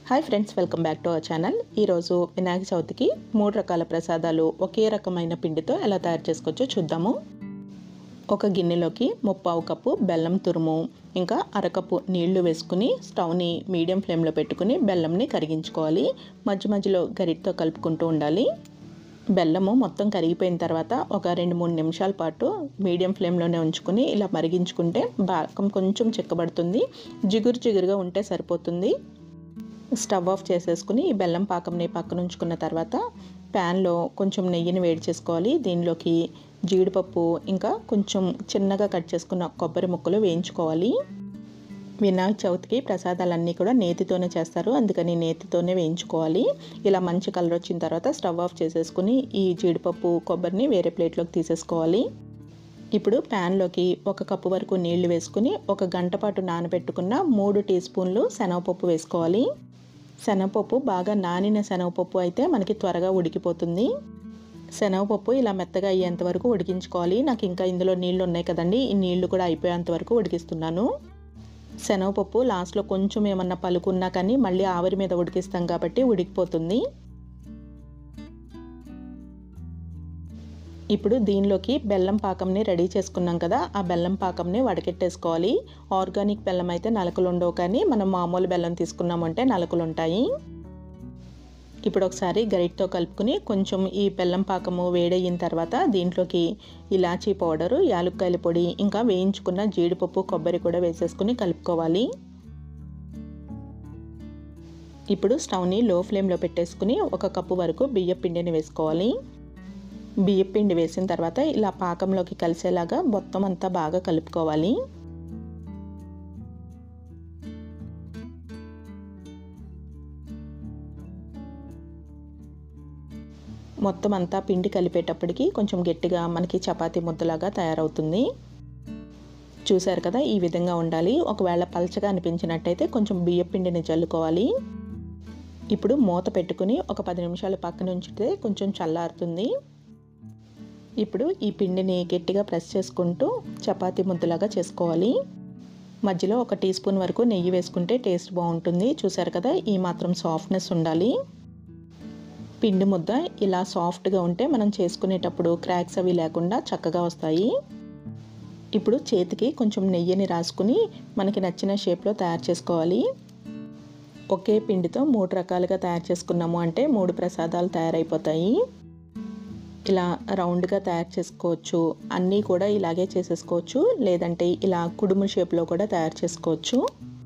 hi friends welcome back to our channel ఈరోజు వినాయక చవితికి మూడు రకాల ప్రసాదాలు ఒకే రకమైన పిండితో ఎలా తయారు చేసుకోవచ్చో చూద్దాము ఒక గిన్నెలోకి ముప్పావు కప్పు బెల్లం తురుము ఇంకా అరకప్పు నీళ్లు వేసుకుని స్టవ్ని మీడియం ఫ్లేమ్లో పెట్టుకుని బెల్లంని కరిగించుకోవాలి మధ్య మధ్యలో గరిటతో కలుపుకుంటూ ఉండాలి బెల్లము మొత్తం కరిగిపోయిన తర్వాత ఒక రెండు మూడు నిమిషాల పాటు మీడియం ఫ్లేమ్లోనే ఉంచుకుని ఇలా మరిగించుకుంటే పాకం కొంచెం చిక్కబడుతుంది జిగురు జిగురుగా ఉంటే సరిపోతుంది స్టవ్ ఆఫ్ చేసేసుకుని ఈ బెల్లం పాకంని పక్కన ఉంచుకున్న తర్వాత ప్యాన్లో కొంచెం నెయ్యిని వేడి చేసుకోవాలి దీనిలోకి జీడిపప్పు ఇంకా కొంచెం చిన్నగా కట్ చేసుకున్న కొబ్బరి ముక్కలు వేయించుకోవాలి వినాయక చవితికి ప్రసాదాలన్నీ కూడా నేతితోనే చేస్తారు అందుకని నేతితోనే వేయించుకోవాలి ఇలా మంచి కలర్ వచ్చిన తర్వాత స్టవ్ ఆఫ్ చేసేసుకుని ఈ జీడిపప్పు కొబ్బరిని వేరే ప్లేట్లోకి తీసేసుకోవాలి ఇప్పుడు ప్యాన్లోకి ఒక కప్పు వరకు నీళ్లు వేసుకుని ఒక గంట పాటు నానబెట్టుకున్న మూడు టీ స్పూన్లు శనగపప్పు వేసుకోవాలి శనగపప్పు బాగా నానిన శనగపప్పు అయితే మనకి త్వరగా ఉడికిపోతుంది శనగపప్పు ఇలా మెత్తగా అయ్యేంత వరకు ఉడికించుకోవాలి నాకు ఇంకా ఇందులో నీళ్లు ఉన్నాయి కదండి ఈ నీళ్లు కూడా అయిపోయేంత వరకు ఉడికిస్తున్నాను శనగపప్పు లాస్ట్లో కొంచెం ఏమన్నా పలుకున్నా కానీ మళ్ళీ ఆవిరి మీద ఉడికిస్తాం కాబట్టి ఉడికిపోతుంది ఇప్పుడు దీనిలోకి బెల్లం పాకంని రెడీ చేసుకున్నాం కదా ఆ బెల్లం పాకంని వడకెట్టేసుకోవాలి ఆర్గానిక్ బెల్లం అయితే నలకలు ఉండవు కానీ మనం మామూలు బెల్లం తీసుకున్నామంటే నలకలు ఉంటాయి ఇప్పుడు ఒకసారి గరిటతో కలుపుకుని కొంచెం ఈ బెల్లం పాకము వేడయిన తర్వాత దీంట్లోకి ఇలాచీ పౌడరు యాలుక్కాయల పొడి ఇంకా వేయించుకున్న జీడిపప్పు కొబ్బరి కూడా వేసేసుకుని కలుపుకోవాలి ఇప్పుడు స్టవ్ని లో ఫ్లేమ్లో పెట్టేసుకుని ఒక కప్పు వరకు బియ్య పిండిని వేసుకోవాలి బియ్య పిండి వేసిన తర్వాత ఇలా పాకంలోకి కలిసేలాగా మొత్తం అంతా బాగా కలుపుకోవాలి మొత్తం అంతా పిండి కలిపేటప్పటికి కొంచెం గట్టిగా మనకి చపాతీ ముద్దలాగా తయారవుతుంది చూశారు కదా ఈ విధంగా ఉండాలి ఒకవేళ పలచగా అనిపించినట్టయితే కొంచెం బియ్య పిండిని చల్లుకోవాలి ఇప్పుడు మూత పెట్టుకుని ఒక పది నిమిషాలు పక్కన ఉంచితే కొంచెం చల్లారుతుంది ఇప్పుడు ఈ పిండిని గట్టిగా ప్రెస్ చేసుకుంటూ చపాతీ ముద్దలాగా చేసుకోవాలి మధ్యలో ఒక టీ స్పూన్ వరకు నెయ్యి వేసుకుంటే టేస్ట్ బాగుంటుంది చూసారు కదా ఈ మాత్రం సాఫ్ట్నెస్ ఉండాలి పిండి ముద్ద ఇలా సాఫ్ట్గా ఉంటే మనం చేసుకునేటప్పుడు క్రాక్స్ అవి లేకుండా చక్కగా వస్తాయి ఇప్పుడు చేతికి కొంచెం నెయ్యిని రాసుకుని మనకి నచ్చిన షేప్లో తయారు చేసుకోవాలి ఒకే పిండితో మూడు రకాలుగా తయారు చేసుకున్నాము అంటే మూడు ప్రసాదాలు తయారైపోతాయి ఇలా రౌండ్గా తయారు చేసుకోవచ్చు అన్నీ కూడా ఇలాగే చేసేసుకోవచ్చు లేదంటే ఇలా కుడుము షేప్లో కూడా తయారు చేసుకోవచ్చు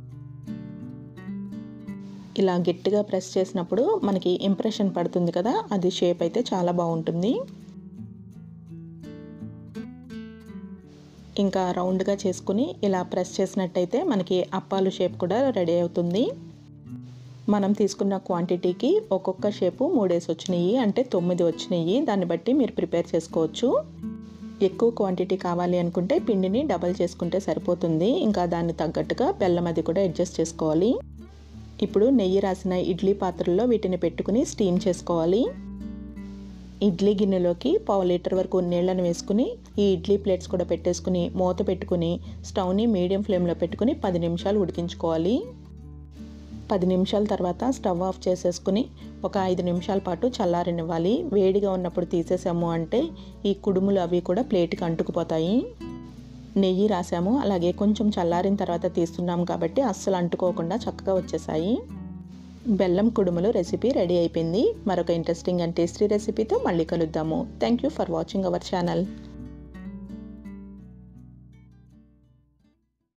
ఇలా గట్టిగా ప్రెస్ చేసినప్పుడు మనకి ఇంప్రెషన్ పడుతుంది కదా అది షేప్ అయితే చాలా బాగుంటుంది ఇంకా రౌండ్గా చేసుకుని ఇలా ప్రెస్ చేసినట్టయితే మనకి అప్పాలు షేప్ కూడా రెడీ అవుతుంది మనం తీసుకున్న క్వాంటిటీకి ఒక్కొక్క షేపు మూడేసి వచ్చినాయి అంటే తొమ్మిది వచ్చినాయి దాన్ని బట్టి మీరు ప్రిపేర్ చేసుకోవచ్చు ఎక్కువ క్వాంటిటీ కావాలి అనుకుంటే పిండిని డబల్ చేసుకుంటే సరిపోతుంది ఇంకా దాన్ని తగ్గట్టుగా బెల్లం అది కూడా అడ్జస్ట్ చేసుకోవాలి ఇప్పుడు నెయ్యి రాసిన ఇడ్లీ పాత్రలో వీటిని పెట్టుకుని స్టీమ్ చేసుకోవాలి ఇడ్లీ గిన్నెలోకి పావు లీటర్ వరకు నీళ్ళని వేసుకుని ఈ ఇడ్లీ ప్లేట్స్ కూడా పెట్టేసుకుని మూత పెట్టుకుని స్టవ్ని మీడియం ఫ్లేమ్లో పెట్టుకుని పది నిమిషాలు ఉడికించుకోవాలి పది నిమిషాల తర్వాత స్టవ్ ఆఫ్ చేసేసుకుని ఒక ఐదు నిమిషాల పాటు చల్లారనివ్వాలి వేడిగా ఉన్నప్పుడు తీసేసాము అంటే ఈ కుడుములు అవి కూడా ప్లేట్కి అంటుకుపోతాయి నెయ్యి రాసాము అలాగే కొంచెం చల్లారిన తర్వాత తీస్తున్నాం కాబట్టి అస్సలు అంటుకోకుండా చక్కగా వచ్చేసాయి బెల్లం కుడుములు రెసిపీ రెడీ అయిపోయింది మరొక ఇంట్రెస్టింగ్ అండ్ టేస్టీ రెసిపీతో మళ్ళీ కలుద్దాము thank you for watching our channel